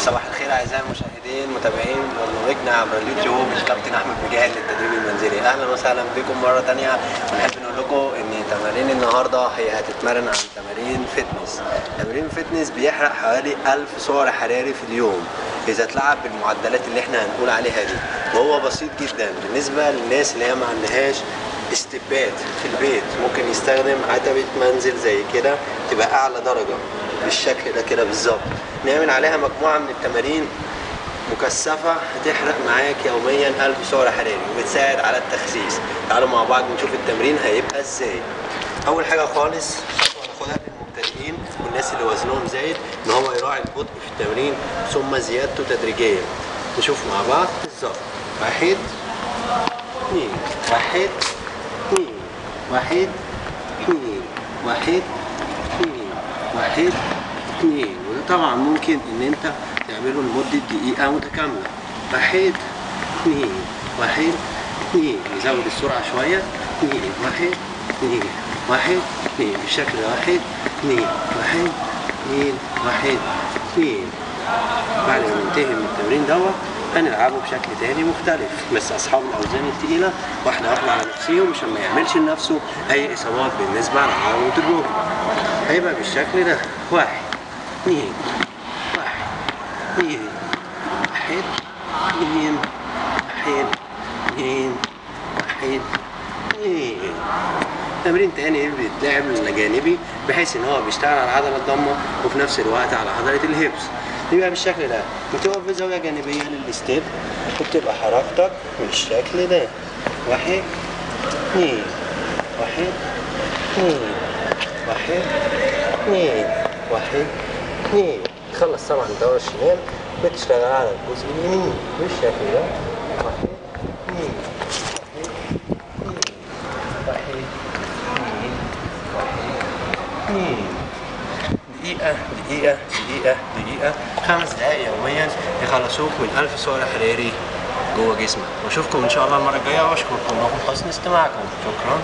صباح الخير اعزائي المشاهدين متابعين برنامجنا عبر اليوتيوب الكابتن احمد مجاهد للتدريب المنزلي اهلا وسهلا بكم مره تانية ونحب نقول لكم ان تمارين النهارده هي هتتمرن عن تمارين فتنس تمارين فتنس بيحرق حوالي 1000 سعر حراري في اليوم اذا اتلعب بالمعدلات اللي احنا هنقول عليها دي وهو بسيط جدا بالنسبه للناس اللي هي ما عندهاش استبات في البيت ممكن يستخدم عتبة منزل زي كده تبقى أعلى درجة بالشكل ده كده بالظبط نعمل عليها مجموعة من التمارين مكثفة هتحرق معاك يوميا 1000 سعر حراري وبتساعد على التخسيس تعالوا مع بعض نشوف التمرين هيبقى ازاي أول حاجة خالص خطوة ناخدها للمبتدئين والناس اللي وزنهم زايد إن هو يراعي البطء في التمرين ثم زيادته تدريجيا نشوف مع بعض بالظبط واحد اثنين واحد اثنين واحد اثنين واحد اثنين واحد اثنين وده طبعا ممكن ان انت تعمله لمدة دقيقة متكاملة واحد اثنين واحد اثنين نزود السرعة شوية اثنين واحد اثنين واحد اثنين بالشكل ده واحد اثنين واحد اثنين واحد اثنين بعد ما ننتهي من التمرين دوت هنلعبه بشكل تاني مختلف بس اصحاب الاوزان التقيله واحده واحده على نفسهم عشان ما يعملش لنفسه اي اصابات بالنسبه لعضله الركبه هيبقى بالشكل ده واحد اثنين واحد اثنين واحد اثنين واحد اثنين واحد اثنين تمرين تاني بيتلعب جانبي بحيث ان هو بيشتغل على العضله الضمه وفي نفس الوقت على عضله الهيبس يبقى بالشكل ده بتقف بزاويه جانبيه للستيب وبتبقى حركتك بالشكل ده واحد اثنين واحد اثنين واحد اثنين واحد اثنين تخلص طبعا الدورة الشمال بتشتغل على الجزء اليمين بالشكل ده واحد اثنين واحد اثنين واحد اثنين دقيقة دقيقة دقيقة دقيقة خمس دقايق يوميا يخلصوك من ألف سعر حراري جوه جسمك واشوفكم ان شاء الله المرة الجاية واشكركم لكم حسن استماعكم شكرا